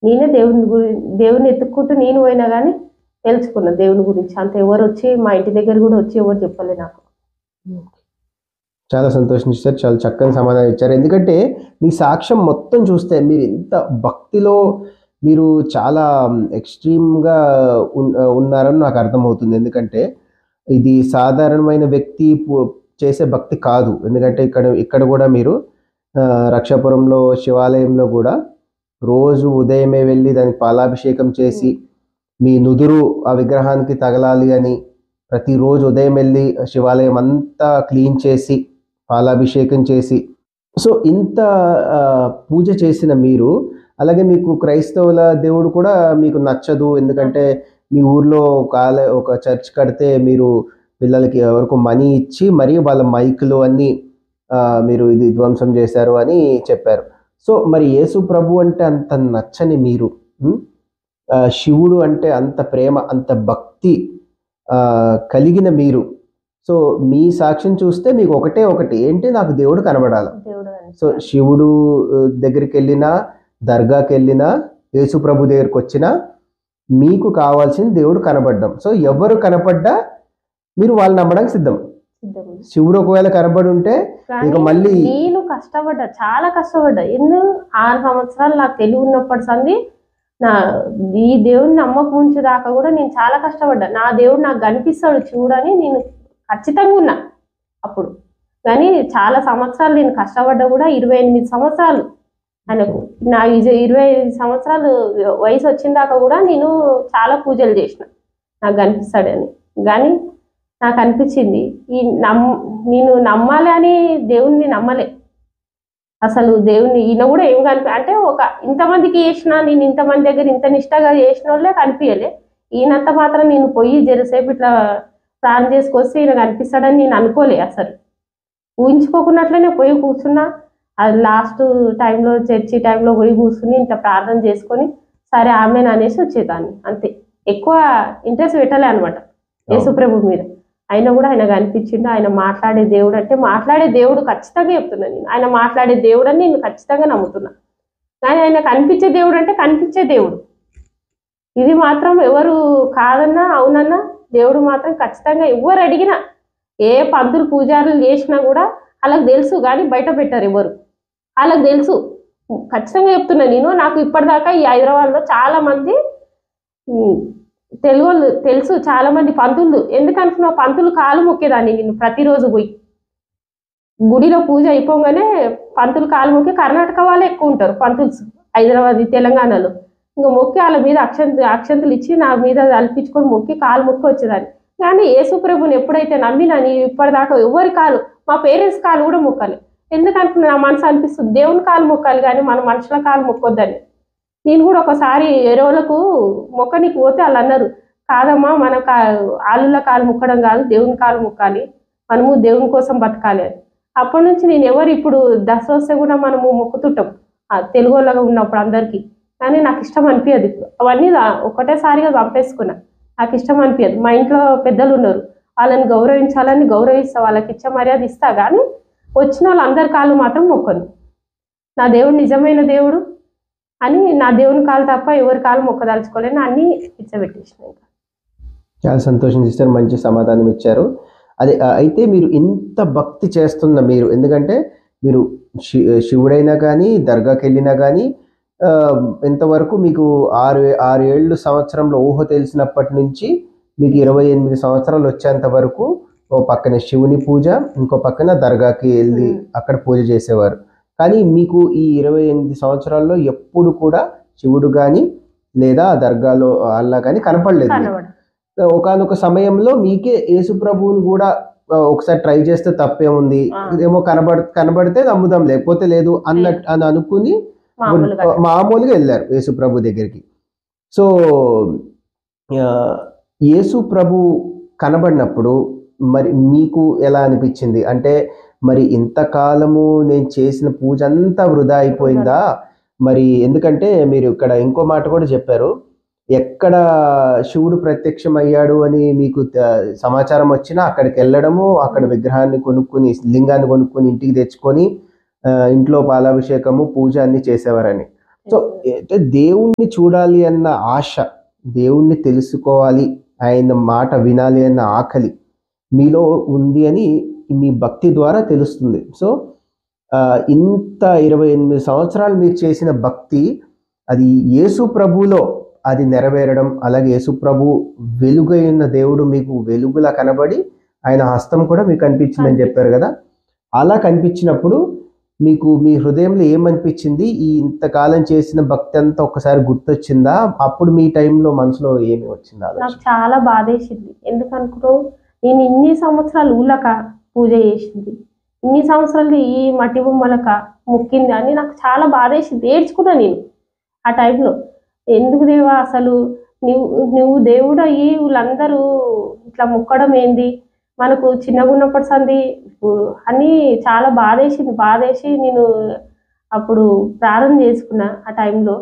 నేనే దేవుని గురి దేవుని ఎత్తుక్కుంటూ నేను పోయినా కానీ తెలుసుకున్నా దేవుని గురించి అంత ఎవరు వచ్చి మా ఇంటి దగ్గర కూడా వచ్చి ఎవరు చెప్పలే నాకు చాలా సంతోషం ఇచ్చారు చాలా చక్కని సమాధానం ఇచ్చారు ఎందుకంటే మీ సాక్ష్యం మొత్తం చూస్తే మీరు ఇంత భక్తిలో మీరు చాలా ఎక్స్ట్రీమ్గా ఉన్నారని నాకు అర్థమవుతుంది ఎందుకంటే ఇది సాధారణమైన వ్యక్తి పు- చేసే భక్తి కాదు ఎందుకంటే ఇక్కడ ఇక్కడ కూడా మీరు ఆ, రక్షాపురంలో శివాలయంలో కూడా రోజు ఉదయమే వెళ్ళి దానికి పాలాభిషేకం చేసి మీ నుదురు ఆ విగ్రహానికి తగలాలి అని ప్రతిరోజు ఉదయం వెళ్ళి శివాలయం అంతా క్లీన్ చేసి పాలాభిషేకం చేసి సో ఇంత ఆ, పూజ చేసిన మీరు అలాగే మీకు క్రైస్తవుల దేవుడు కూడా మీకు నచ్చదు ఎందుకంటే మీ ఊర్లో ఒక ఆల- ఒక చర్చ్ కడితే మీరు పిల్లలకి ఎవరికో మనీ ఇచ్చి మరియు వాళ్ళ మైకులు అన్నీ ఆ, మీరు ఇది ధ్వంసం చేశారు అని చెప్పారు సో మరి యేసు ప్రభు అంటే అంత నచ్చని మీరు ఉం? ఆ, శివుడు అంటే అంత ప్రేమ అంత భక్తి ఆ, కలిగిన మీరు సో మీ సాక్ష్యం చూస్తే మీకు ఒకటే ఒకటి ఏంటి నాకు దేవుడు కనబడాలి దేవుడు అని. సో శివుడు ఆ, దగ్గరికి వెళ్ళినా దర్గాకి వెళ్ళినా యేసు ప్రభు దగ్గరికి వచ్చినా మీకు కావాల్సింది దేవుడు కనబడ్డం సో ఎవరు కనపడ్డా మీరు వాళ్ళు నమ్మడానికి సిద్ధం సిద్ధం. శివుడు ఒకవేళ కనబడి ఉంటే కానీ ఇక మళ్ళీ నేను కష్టపడ్డా చాలా కష్టపడ్డా ఎన్నో ఆరు సంవత్సరాలు నాకు తెలివి ఉన్నప్పటి సంది నా ఈ దేవుని నమ్మకం ఉంచే దాకా కూడా నేను చాలా కష్టపడ్డా నా దేవుడు నాకు కనిపిస్తాడు చూడని నేను ఖచ్చితంగా ఉన్నా అప్పుడు కానీ చాలా సంవత్సరాలు నేను కష్టపడ్డా కూడా ఇరవై ఎనిమిది సంవత్సరాలు ఆయనకు నా ఇజ- ఇరవై ఐదు సంవత్సరాలు వయసు వచ్చిన దాకా కూడా నేను చాలా పూజలు చేసిన నాకు కనిపిస్తాడని కానీ నాకు అనిపించింది ఈ నమ్ నేను నమ్మాలి అని దేవుణ్ణి నమ్మలే అసలు దేవుణ్ణి ఈయన కూడా ఏం కనిపి అంటే ఒక ఇంతమందికి చేసిన నేను ఇంతమంది దగ్గర ఇంత నిష్టగా చేసిన వాళ్ళే కనిపించలే ఈయనంత మాత్రం నేను పోయి జరసేపు ఇట్లా ప్రార్థన చేసుకొస్తే ఈయన కనిపిస్తాడని నేను అనుకోలే అసలు ఊహించుకోకున్నట్లనే పోయి కూర్చున్నా అది లాస్ట్ టైంలో చర్చి టైంలో పోయి కూర్చుని ఇంత ప్రార్థన చేసుకొని సరే ఆమె అనేసి వచ్చేదాన్ని అంతే ఎక్కువ ఇంట్రెస్ట్ పెట్టలే అనమాట యేసుప్రభు మీద అయినా కూడా ఆయన కనిపించిండు ఆయన మాట్లాడే దేవుడు అంటే మాట్లాడే దేవుడు ఖచ్చితంగా చెప్తున్నా నేను ఆయన మాట్లాడే దేవుడు అని నేను ఖచ్చితంగా నమ్ముతున్నా కానీ ఆయన కనిపించే దేవుడు అంటే కనిపించే దేవుడు ఇది మాత్రం ఎవరు కాదన్నా అవునన్నా దేవుడు మాత్రం ఖచ్చితంగా ఎవరు అడిగినా ఏ పంతులు పూజారులు చేసినా కూడా వాళ్ళకి తెలుసు కానీ బయట పెట్టారు ఎవరు వాళ్ళకి తెలుసు ఖచ్చితంగా చెప్తున్నా నేను నాకు ఇప్పటిదాకా ఈ హైదరాబాద్లో చాలా మంది ఉమ్, తెలుగు వాళ్ళు తెలుసు చాలా మంది పంతులు ఎందుకనుకున్నావు పంతులు కాలు మొక్కేదాన్ని నేను ప్రతిరోజు పోయి గుడిలో పూజ అయిపోగానే పంతులు కాలు మొక్కి కర్ణాటక వాళ్ళే ఎక్కువ ఉంటారు పంతులు హైదరాబాద్ తెలంగాణలో ఇంకా మొక్కి వాళ్ళ మీద అక్షంత అక్షంతలు ఇచ్చి నా మీద అల్పించుకొని మొక్కి కాలు మొక్కి వచ్చేదాన్ని కానీ యేసుప్రభుని ఎప్పుడైతే నమ్మినా నీ ఇప్పటిదాకా ఎవరి కాలు మా పేరెంట్స్ కాలు కూడా మొక్కాలి ఎందుకనుకున్నా నా మనసు అనిపిస్తుంది దేవుని కాలు మొక్కాలి కానీ మన మనుషుల కాలు మొక్కొద్దని నేను కూడా ఒకసారి ఎరువులకు మొక్కనికి పోతే వాళ్ళు అన్నారు కాదమ్మా మన కా ఆలుల కాలు ముక్కడం కాదు దేవుని కాలు ముక్కాలి మనము దేవుని కోసం బతకాలి అని అప్పటి నుంచి నేను ఎవరు ఇప్పుడు దశ వస్తే కూడా మనము మొక్కుతుంటాం ఆ తెలుగు వాళ్ళగా ఉన్నప్పుడు అందరికీ కానీ నాకు ఇష్టం అనిపించదు ఇప్పుడు అవన్నీ రా- ఒకటేసారిగా చంపేసుకున్నా నాకు ఇష్టం అనిపించదు మా ఇంట్లో పెద్దలు ఉన్నారు వాళ్ళని గౌరవించాలని గౌరవిస్తా వాళ్ళకి ఇచ్చే మర్యాద ఇస్తా కానీ వచ్చిన వాళ్ళందరి కాళ్ళు మాత్రం మొక్కను నా దేవుడు నిజమైన దేవుడు అని నా దేవుని కాలు తప్ప ఎవరి కాలు మొక్కదలుచుకోలేని అన్ని ఇచ్చబెట్టేసిన ఇంకా చాలా సంతోషం సిస్టర్ మంచి సమాధానం ఇచ్చారు అదే ఆ, అయితే మీరు ఇంత భక్తి చేస్తున్న మీరు ఎందుకంటే మీరు శి శివుడైనా కానీ దర్గాకి వెళ్ళినా కానీ ఆ, ఇంతవరకు మీకు ఆరు ఆరు ఏళ్ళు సంవత్సరంలో ఊహ తెలిసినప్పటి నుంచి మీకు ఇరవై ఎనిమిది సంవత్సరాలు వచ్చేంత వరకు ఓ పక్కన శివుని పూజ ఇంకో పక్కన దర్గాకి వెళ్ళి మ్మ్. అక్కడ పూజ చేసేవారు కానీ మీకు ఈ ఇరవై ఎనిమిది సంవత్సరాల్లో ఎప్పుడు కూడా శివుడు కానీ లేదా ఆ దర్గాలో అల్లా కానీ కనపడలేదు మీకు. కనబడ ఒకనొక సమయంలో మీకే యేసు ప్రభువుని కూడా ఆ, ఒకసారి ట్రై చేస్తే తప్పేముంది ఆ. ఏమో కనబడ కనబడితే నమ్ముదాం లేకపోతే లేదు అన్నట్టు అని అనుకుని మామూలుగా మామూలుగా వెళ్ళారు యేసు ప్రభు దగ్గరికి సో ఆ, యేసు ప్రభు కనబడినప్పుడు మరి మీకు ఎలా అనిపించింది అంటే మరి ఇంతకాలము నేను చేసిన పూజ అంతా వృధా అయిపోయిందా మరి ఎందుకంటే మీరు ఇక్కడ ఇంకో మాట కూడా చెప్పారు ఎక్కడ శివుడు ప్రత్యక్షం అయ్యాడు అని మీకు త- సమాచారం వచ్చినా అక్కడికి వెళ్ళడము అక్కడ విగ్రహాన్ని కొనుక్కొని లింగాన్ని కొనుక్కొని ఇంటికి తెచ్చుకొని ఆ, ఇంట్లో పాలాభిషేకము పూజ అన్ని చేసేవారని సో అంటే దేవుణ్ణి చూడాలి అన్న ఆశ దేవుణ్ణి తెలుసుకోవాలి ఆయన మాట వినాలి అన్న ఆకలి మీలో ఉంది అని మీ భక్తి ద్వారా తెలుస్తుంది సో ఆ, ఇంత ఇరవై ఎనిమిది సంవత్సరాలు మీరు చేసిన భక్తి అది యేసు ప్రభులో అది నెరవేరడం అలాగే యేసు ప్రభు వెలుగై ఉన్న దేవుడు మీకు వెలుగులా కనబడి ఆయన హస్తం కూడా మీకు కనిపించిందని చెప్పారు కదా అలా కనిపించినప్పుడు మీకు మీ హృదయంలో ఏమనిపించింది ఈ ఇంతకాలం చేసిన భక్తి అంతా ఒక్కసారి గుర్తొచ్చిందా అప్పుడు మీ టైంలో మనసులో ఏమి వచ్చింది నాకు ఆలోచన చాలా బాధేసింది ఎందుకనుకున్నావు నేను ఇన్ని సంవత్సరాలు ఊలక పూజ చేసింది ఇన్ని సంవత్సరాలు ఈ మట్టి బొమ్మలక మొక్కింది అని నాకు చాలా బాధేసింది ఏడ్చుకున్నా నేను ఆ టైంలో ఎందుకు దేవా అసలు నువ్వు నువ్వు దేవుడు అయ్యి వీళ్ళందరూ ఇట్లా మొక్కడం ఏంది మనకు చిన్నగా ఉన్నప్పటి సంది ఇప్పుడు అని చాలా బాధేసింది బాధేసి నేను అప్పుడు ప్రార్థన చేసుకున్నా ఆ టైంలో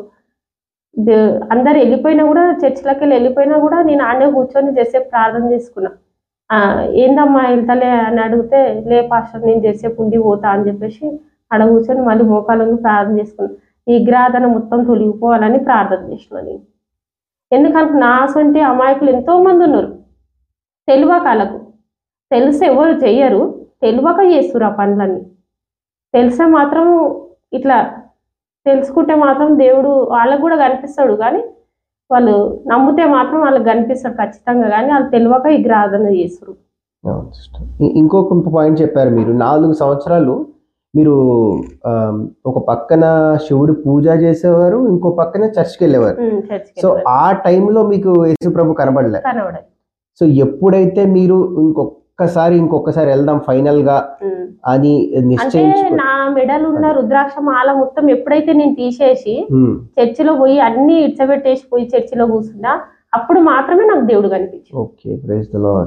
దే- అందరు వెళ్ళిపోయినా కూడా చర్చిలోకి వెళ్ళి వెళ్ళిపోయినా కూడా నేను ఆడే కూర్చొని చేసే ప్రార్థన చేసుకున్నా ఆ, ఏందమ్మా వెళ్తలే అని అడిగితే లే పాస్టర్ నేను చేసేపు ఉండి పోతా అని చెప్పేసి ఆడ కూర్చొని మళ్ళీ మోకాళ్ళని ప్రార్థన చేసుకున్నా ఈ గ్రాధన మొత్తం తొలగిపోవాలని ప్రార్థన చేసిన నేను ఎందుకంటే నా అసంటి అమాయకులు ఎంతో మంది ఉన్నారు తెలియక వాళ్ళకు తెలిసి ఎవరు చెయ్యరు తెలియక చేస్తున్నారు ఆ పనులన్నీ తెలిసే మాత్రం ఇట్లా తెలుసుకుంటే మాత్రం దేవుడు వాళ్ళకు కూడా కనిపిస్తాడు కానీ వాళ్ళు నమ్మితే మాత్రం వాళ్ళకి కనిపిస్తాడు ఖచ్చితంగా కానీ వాళ్ళు తెలియక ఈ గ్రాధన చేస్తారు అవును sister. ఇ- ఇంకొక పాయింట్ చెప్పారు మీరు నాలుగు సంవత్సరాలు మీరు ఆమ్, ఒక పక్కన శివుడి పూజ చేసేవారు ఇంకో పక్కన చర్చ్కి వెళ్ళేవారు ఉమ్, చర్చికి సో వెళ్ళాలి. ఆ టైంలో మీకు యేసు ప్రభు కనబడలే కనబడాలి సో ఎప్పుడైతే మీరు ఇంకొకసారి ఇంకొకసారి వెళ్దాం ఫైనల్ గా ఉమ్. అని అంటే నిశ్చయించుకో నా మెడలు ఉన్న రుద్రాక్ష మాల మొత్తం ఎప్పుడైతే నేను తీసేసి ఉమ్, చర్చిలో పోయి అన్ని ఇడ్చబెట్టేసి పోయి చర్చిలో కూర్చున్నా అప్పుడు మాత్రమే నాకు దేవుడు కనిపించింది okay praise the lord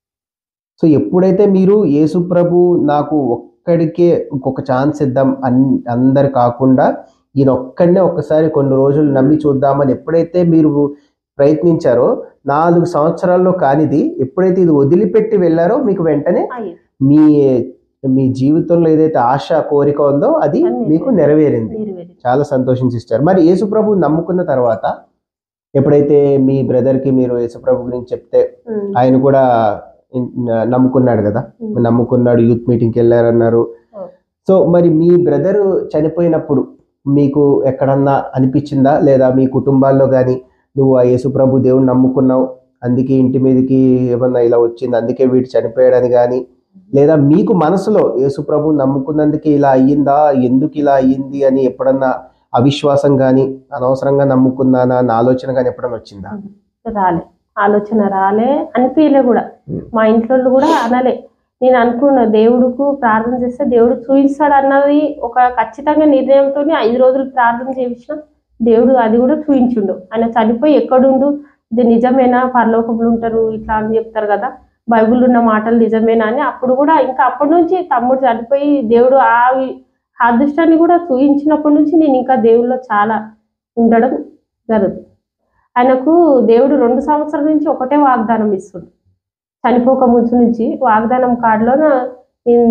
so ఎప్పుడైతే మీరు యేసు ప్రభు నాకు ఒక్కడికే ఇంకొక ఛాన్స్ ఇద్దాం అన్ అందరు కాకుండా ఈయన ఒక్కడనే ఒక్కసారి కొన్ని రోజులు నమ్మి చూద్దామని ఎప్పుడైతే మీరు ప్రయత్నించారో నాలుగు సంవత్సరాల్లో కానిది ఎప్పుడైతే ఇది వదిలిపెట్టి వెళ్ళారో మీకు వెంటనే అయ్యి మీ మీ జీవితంలో ఏదైతే ఆశ కోరిక ఉందో అది అన్నీ మీకు నెరవేరింది నెరవేరింది చాలా సంతోషం సిస్టర్ మరి యేసుప్రభు నమ్ముకున్న తర్వాత ఎప్పుడైతే మీ బ్రదర్కి మీరు యేసుప్రభు గురించి చెప్తే ఉమ్. ఆయన కూడా ఇన్- నమ్ముకున్నాడు కదా ఉమ్. నమ్ముకున్నాడు యూత్ మీటింగ్కి వెళ్ళారన్నారు ఓ. సో మరి మీ బ్రదర్ చనిపోయినప్పుడు మీకు ఎక్కడన్నా అనిపించిందా లేదా మీ కుటుంబాల్లో కానీ నువ్వు ఆ యేసుప్రభు దేవుని నమ్ముకున్నావు అందుకే ఇంటి మీదకి ఏమన్నా ఇలా వచ్చింది అందుకే వీడు చనిపోయాడని కానీ లేదా మీకు మనసులో యేసుప్రభు నమ్ముకున్నందుకే ఇలా అయ్యిందా ఎందుకు ఇలా అయ్యింది అని ఎప్పుడన్నా అవిశ్వాసం కానీ అనవసరంగా నమ్ముకున్నానా అన్న ఆలోచన కానీ ఎప్పుడన్నా వచ్చిందా రాలే ఆలోచన రాలే అనిపించలే కూడా ఉమ్. మా ఇంట్లో వాళ్ళు కూడా అనలే నేను అనుకున్న దేవుడుకు ప్రార్థన చేస్తే దేవుడు చూపిస్తాడు అన్నది ఒక ఖచ్చితంగా నిర్ణయంతో ఐదు రోజులు ప్రార్థన చేయించిన దేవుడు అది కూడా చూపించుండు ఆయన చనిపోయి ఎక్కడుండు ఇది నిజమేనా పరలోకంలో ఉంటారు ఇట్లా అని చెప్తారు కదా బైబిల్ ఉన్న మాటలు నిజమేనా అని అప్పుడు కూడా ఇంకా అప్పటి నుంచి తమ్ముడు చనిపోయి దేవుడు ఆ వి- ఆ అదృష్టాన్ని కూడా చూపించినప్పటి నుంచి నేను ఇంకా దేవుళ్ళలో చాలా ఉండడం జరుగుతుంది ఆయనకు దేవుడు రెండు సంవత్సరాల నుంచి ఒకటే వాగ్దానం ఇస్తుంది చనిపోక ముందు నుంచి వాగ్దానం కార్డులో నేను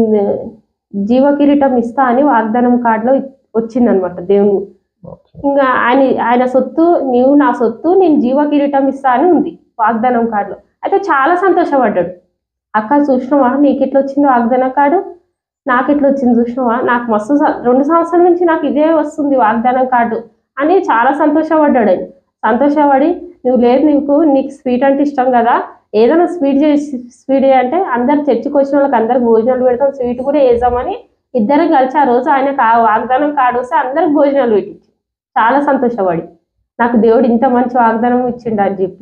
జీవ కిరీటం ఇస్తా అని వాగ్దానం కార్డులో వచ్చిందనమాట దేవుని ఓకే ఇంకా ఆయన ఆయన సొత్తు నీవు నా సొత్తు నేను జీవ కిరీటం ఇస్తా అని ఉంది వాగ్దానం కార్డులో అయితే చాలా సంతోషపడ్డాడు అక్క చూసినావా నీకు ఎట్లా వచ్చింది వాగ్దానం కార్డు నాకు ఎట్లా వచ్చింది చూసినావా నాకు మస్తు స- రెండు సంవత్సరాల నుంచి నాకు ఇదే వస్తుంది వాగ్దానం కార్డు అని చాలా సంతోషపడ్డాడు ఆయన సంతోషపడి నువ్వు లేదు నీకు నీకు స్వీట్ అంటే ఇష్టం కదా ఏదైనా స్వీట్ చేసి స్వీట్ అంటే అందరు చర్చికి వచ్చిన వాళ్ళకి అందరికి భోజనాలు పెడతాం స్వీట్ కూడా వేద్దామని ఇద్దరం కలిసి ఆ రోజు ఆయనకు ఆ వాగ్దానం కార్డు వస్తే అందరికి భోజనాలు పెట్టించి చాలా సంతోషపడి నాకు దేవుడు ఇంత మంచి వాగ్దానం ఇచ్చిండు అని చెప్పి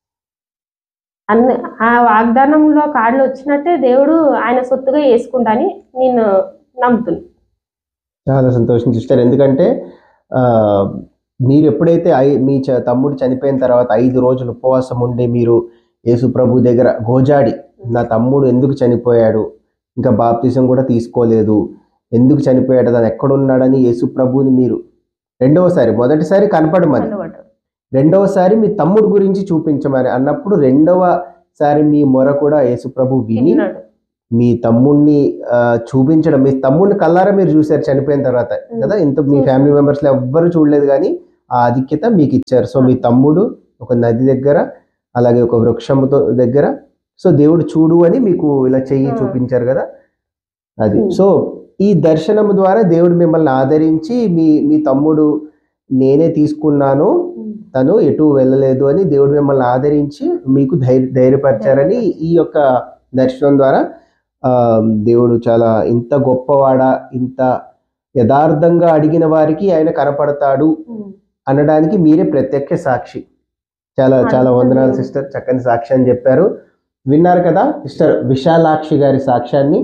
అన్న ఆ వాగ్దానంలో కార్డులు వచ్చినట్టే దేవుడు ఆయన సొత్తుగా వేసుకుంటాని నేను నమ్ముతున్నాను చాలా సంతోషం సిస్టర్ ఎందుకంటే ఆ, మీరు ఎప్పుడైతే ఐ- మీ చ తమ్ముడు చనిపోయిన తర్వాత ఐదు రోజులు ఉపవాసం ఉండి మీరు యేసు ప్రభు దగ్గర గోజాడి నా తమ్ముడు ఎందుకు చనిపోయాడు ఇంకా బాప్తిజం కూడా తీసుకోలేదు ఎందుకు చనిపోయాడు దాని ఎక్కడున్నాడని యేసు ప్రభుని మీరు రెండవసారి మొదటిసారి కనపడమని కనబడ్డాడు. రెండవసారి మీ తమ్ముడు గురించి చూపించమని అన్నప్పుడు రెండవసారి మీ మొర కూడా యేసు ప్రభు విని విన్నాడు మీ తమ్ముడిని ఆ, చూపించడం మీ తమ్ముడిని కల్లారా మీరు చూశారు చనిపోయిన తర్వాత కదా ఇంత మీ చూసాం. ఫ్యామిలీ మెంబర్స్ లో ఎవ్వరు చూడలేదు కానీ ఆ ఆధిక్యత మీకు ఇచ్చారు సో మీ తమ్ముడు ఒక నది దగ్గర అలాగే ఒక వృక్షముతో దగ్గర సో దేవుడు చూడు అని మీకు ఇలా చెయ్యి ఆ. చూపించారు కదా అది Hmm. సో ఈ దర్శనం ద్వారా దేవుడు మిమ్మల్ని ఆదరించి మీ మీ తమ్ముడు నేనే తీసుకున్నాను తను ఎటు వెళ్ళలేదు అని దేవుడు మిమ్మల్ని ఆదరించి మీకు ధైర్య ధైర్యపరిచారని ఈ యొక్క దర్శనం ద్వారా ఆ, దేవుడు చాలా ఇంత గొప్పవాడా ఇంత యథార్థంగా అడిగిన వారికి ఆయన కనపడతాడు అనడానికి మీరే ప్రత్యక్ష సాక్షి చాలా చాలా వందనాలు సిస్టర్ చక్కని సాక్షి అని చెప్పారు విన్నారు కదా సిస్టర్ విశాలాక్షి గారి సాక్ష్యాన్ని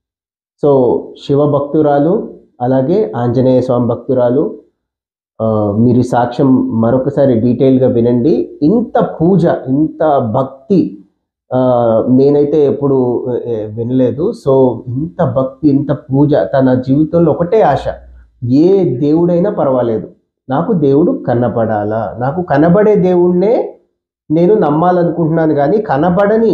సో శివ భక్తురాలు అలాగే ఆంజనేయ స్వామి భక్తురాలు ఆ, మీరు ఈ సాక్ష్యం మరొకసారి డీటెయిల్గా వినండి ఇంత పూజ ఇంత భక్తి ఆ, నేనైతే ఎప్పుడు ఏ, వినలేదు సో ఇంత భక్తి ఇంత పూజ తన జీవితంలో ఒకటే ఆశ ఏ దేవుడైనా పర్వాలేదు నాకు దేవుడు కనబడాలా నాకు కనబడే దేవుణ్ణే నేను నమ్మాలనుకుంటున్నాను కానీ కనబడని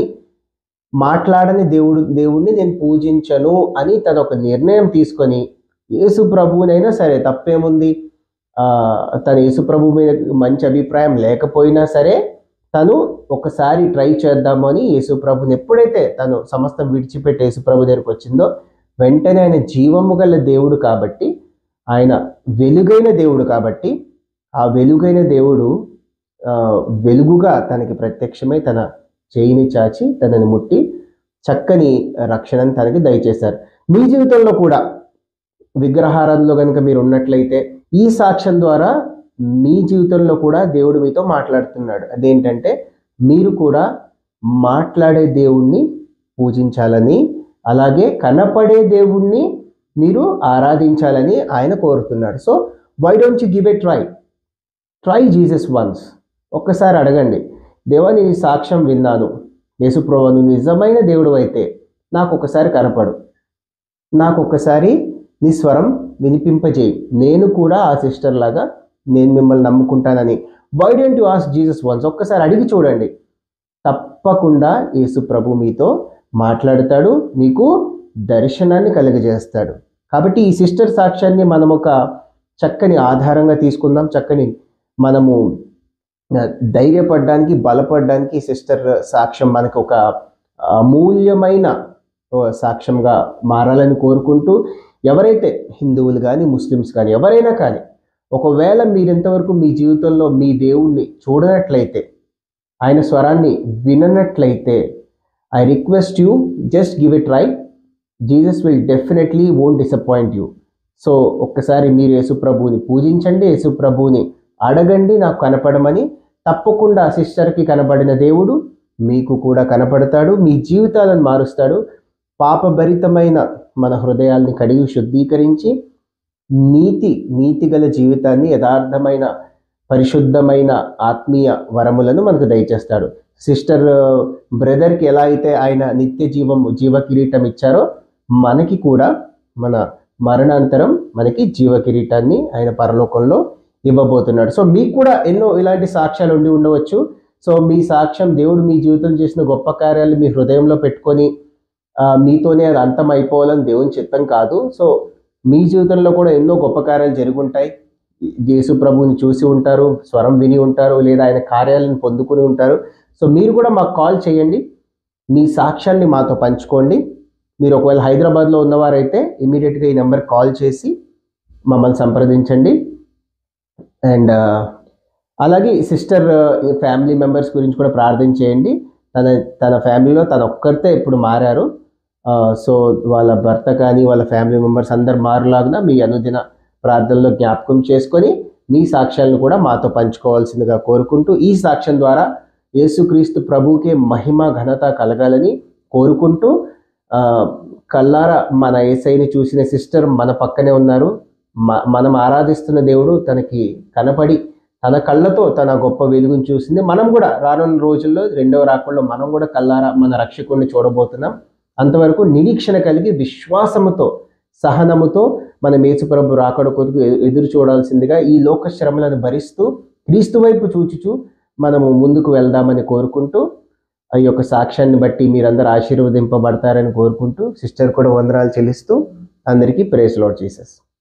మాట్లాడని దేవుడు దేవుణ్ణి నేను పూజించను అని తను ఒక నిర్ణయం తీసుకొని యేసు ప్రభువునైనా సరే తప్పేముంది ఆ, తన యేసు ప్రభు మీద మంచి అభిప్రాయం లేకపోయినా సరే తను ఒకసారి ట్రై చేద్దాము అని యేసు ప్రభుని ఎప్పుడైతే తను సమస్తం విడిచిపెట్టి యేసు ప్రభు దగ్గరికి వచ్చిందో వెంటనే ఆయన జీవము గల దేవుడు కాబట్టి ఆయన వెలుగైన దేవుడు కాబట్టి ఆ వెలుగైన దేవుడు ఆ, వెలుగుగా తనకి ప్రత్యక్షమై తన చేయిని చాచి తనని ముట్టి చక్కని రక్షణను తనకి దయచేశారు మీ జీవితంలో కూడా విగ్రహారాధనలో కనుక మీరు ఉన్నట్లయితే ఈ సాక్ష్యం ద్వారా మీ జీవితంలో కూడా దేవుడు మీతో మాట్లాడుతున్నాడు అదేంటంటే మీరు కూడా మాట్లాడే దేవుణ్ణి పూజించాలని అలాగే కనపడే దేవుణ్ణి మీరు ఆరాధించాలని ఆయన కోరుతున్నాడు so why don't you give a try try Jesus once ఒక్కసారి అడగండి దేవా నేను ఈ సాక్ష్యం విన్నాను యేసుప్రభు నువ్వు నిజమైన దేవుడు అయితే నాకు ఒకసారి కనపడు నాకు ఒకసారి నీ స్వరం వినిపింపజేయి నేను కూడా ఆ సిస్టర్ లాగా నేను మిమ్మల్ని నమ్ముకుంటానని why don't you ask Jesus once ఒక్కసారి అడిగి చూడండి తప్పకుండా యేసు ప్రభు మీతో మాట్లాడతాడు మీకు దర్శనాన్ని కలుగజేస్తాడు కాబట్టి ఈ సిస్టర్ సాక్ష్యాన్ని మనం ఒక చక్కని ఆధారంగా తీసుకుందాం చక్కని మనము ఆ, ధైర్యపడడానికి బలపడడానికి ఈ సిస్టర్ సాక్ష్యం మనకు ఒక అమూల్యమైన ఓ, సాక్ష్యంగా మారాలని కోరుకుంటూ ఎవరైతే హిందువులు కానీ ముస్లిమ్స్ కానీ ఎవరైనా కానీ ఒకవేళ మీరు ఎంతవరకు మీ జీవితంలో మీ దేవుణ్ణి చూడనట్లయితే ఆయన స్వరాన్ని విననట్లయితే I request you just give it try Jesus will definitely won't disappoint you so ఒక్కసారి మీరు యేసుప్రభువుని పూజించండి యేసుప్రభువుని అడగండి నాకు కనపడమని తప్పకుండా సిస్టర్కి కనబడిన దేవుడు మీకు కూడా కనపడతాడు మీ జీవితాలను మారుస్తాడు పాపభరితమైన మన హృదయాల్ని కడిగి శుద్ధీకరించి నీతి నీతిగల జీవితాన్ని యథార్థమైన పరిశుద్ధమైన ఆత్మీయ వరములను మనకు దయచేస్తాడు సిస్టర్ బ్రదర్కి ఎలా అయితే ఆయన నిత్య జీవం జీవ కిరీటం ఇచ్చారో మనకి కూడా మన మరణాంతరం మనకి జీవ కిరీటాన్ని ఆయన పరలోకంలో ఇవ్వబోతున్నాడు సో మీకు కూడా ఎన్నో ఇలాంటి సాక్ష్యాలు ఉండి ఉండవచ్చు సో మీ సాక్ష్యం దేవుడు మీ జీవితంలో చేసిన గొప్ప కార్యాలు మీ హృదయంలో పెట్టుకొని ఆ, మీతోనే అది అంతం అయిపోవాలని దేవుని చిత్తం కాదు సో మీ జీవితంలో కూడా ఎన్నో గొప్ప కార్యాలు జరుగుంటాయి యేసు ప్రభువుని చూసి ఉంటారు స్వరం విని ఉంటారు లేదా ఆయన కార్యాలను పొందుకుని ఉంటారు సో మీరు కూడా మాకు కాల్ చేయండి మీ సాక్ష్యాన్ని మాతో పంచుకోండి మీరు ఒకవేళ హైదరాబాద్లో ఉన్నవారైతే ఇమీడియట్గా ఈ నెంబర్ కాల్ చేసి మమ్మల్ని సంప్రదించండి అండ్ అలాగే సిస్టర్ ఫ్యామిలీ మెంబర్స్ గురించి కూడా ప్రార్థన చేయండి తన తన ఫ్యామిలీలో తన ఒక్కరితే ఇప్పుడు మారారు సో వాళ్ళ భర్త కానీ వాళ్ళ ఫ్యామిలీ మెంబర్స్ అందరు మారులాగున మీ అనుదిన ప్రార్థనలో జ్ఞాపకం చేసుకొని మీ సాక్ష్యాలను కూడా మాతో పంచుకోవాల్సిందిగా కోరుకుంటూ ఈ సాక్ష్యం ద్వారా యేసుక్రీస్తు ప్రభువుకే మహిమ ఘనత కలగాలని కోరుకుంటూ ఆ, కల్లారా మన ఏసైని చూసిన సిస్టర్ మన పక్కనే ఉన్నారు మ- మనం ఆరాధిస్తున్న దేవుడు తనకి కనపడి తన కళ్ళతో తన గొప్ప వెలుగును చూసింది మనం కూడా రానున్న రోజుల్లో రెండవ రాకుండా మనం కూడా కల్లారా మన రక్షకుడిని చూడబోతున్నాం అంతవరకు నిరీక్షణ కలిగి విశ్వాసముతో సహనముతో మన మేసుప్రభు రాకడ కొరకు ఎ- ఎదురు చూడాల్సిందిగా ఈ లోక శ్రమలను భరిస్తూ క్రీస్తు వైపు చూచుచూ మనము ముందుకు వెళ్దామని కోరుకుంటూ ఈ యొక్క సాక్ష్యాన్ని బట్టి మీరందరూ ఆశీర్వదింపబడతారని కోరుకుంటూ సిస్టర్ కూడా వందనాలు చెల్లిస్తూ అందరికీ ప్రేస్ లాడ్ జీసస్